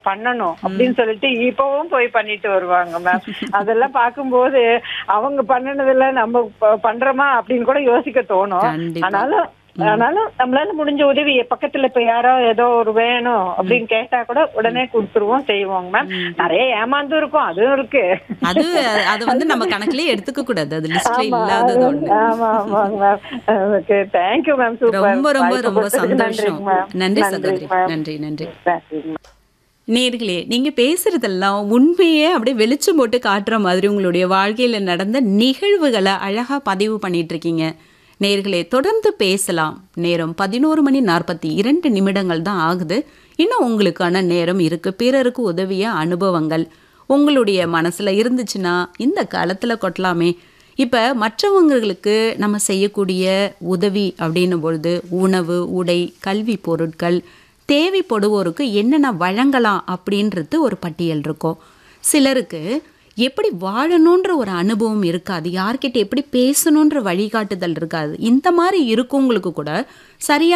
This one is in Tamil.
பண்ணணும் அப்படின்னு சொல்லிட்டு இப்பவும் போய் பண்ணிட்டு வருவாங்க மேம் அதெல்லாம் பார்க்கும்போது அவங்க பண்ணுனதுல நம்ம ப- பண்றோமா அப்படின்னு கூட யோசிக்க தோணும் கண்டிப்பா. ஆனாலும் ஆனாலும் நம்மளால முடிஞ்ச உதவி பக்கத்துல இப்ப யாரோ ஏதோ ஒரு வேணும் அப்படின்னு கேட்டா கூட உடனே கொடுத்துருவோம் செய்வோங்க மேம் நிறைய ஏமாந்து இருக்கும் அதுவும் இருக்கு அது அது வந்து நம்ம கணக்குலயே எடுத்துக்க கூடாது அது லிஸ்ட்ல ஆமா, இல்லாதது அது- ஒண்ணு ஆமா ஆமாங்க ma'am okay thank you ma'am super ரொம்ப ரொம்ப வாய்ப்பு ரொம்ப கொடுத்ததுக்கு சந்தோஷம் நன்றிங்க மேம். நன்றி நன்றிங்க சகோதரி மேம். நன்றி நன்றி நன்றிங்க மேம். நேர்களே நீங்க பேசுறதெல்லாம் உண்மையே அப்படியே வெளிச்சம் போட்டு காட்டுற மாதிரி உங்களுடைய வாழ்க்கையில நடந்த நிகழ்வுகளை அழகா பதிவு பண்ணிட்டு இருக்கீங்க நேர்களே தொடர்ந்து பேசலாம் நேரம் பதினோரு மணி நாற்பத்தி இரண்டு நிமிடங்கள் தான் ஆகுது இன்னும் உங்களுக்கான நேரம் இருக்கு பிறருக்கு உதவிய அனுபவங்கள் உங்களுடைய மனசுல இருந்துச்சுன்னா இந்த காலத்துல கொட்டலாமே இப்ப மற்றவங்களுக்கு நம்ம செய்யக்கூடிய உதவி அப்படின்னும் பொழுது உணவு உடை கல்வி பொருட்கள் தேவைப்படுவோருக்கு என்னென்ன வழங்கலாம் அப்படின்றது ஒரு பட்டியல் இருக்கும் சிலருக்கு எப்படி வாழணுன்ற ஒரு அனுபவம் இருக்காது யார்கிட்ட எப்படி பேசணுன்ற வழிகாட்டுதல் இருக்காது இந்த மாதிரி இருக்கவங்களுக்கு கூட சரியா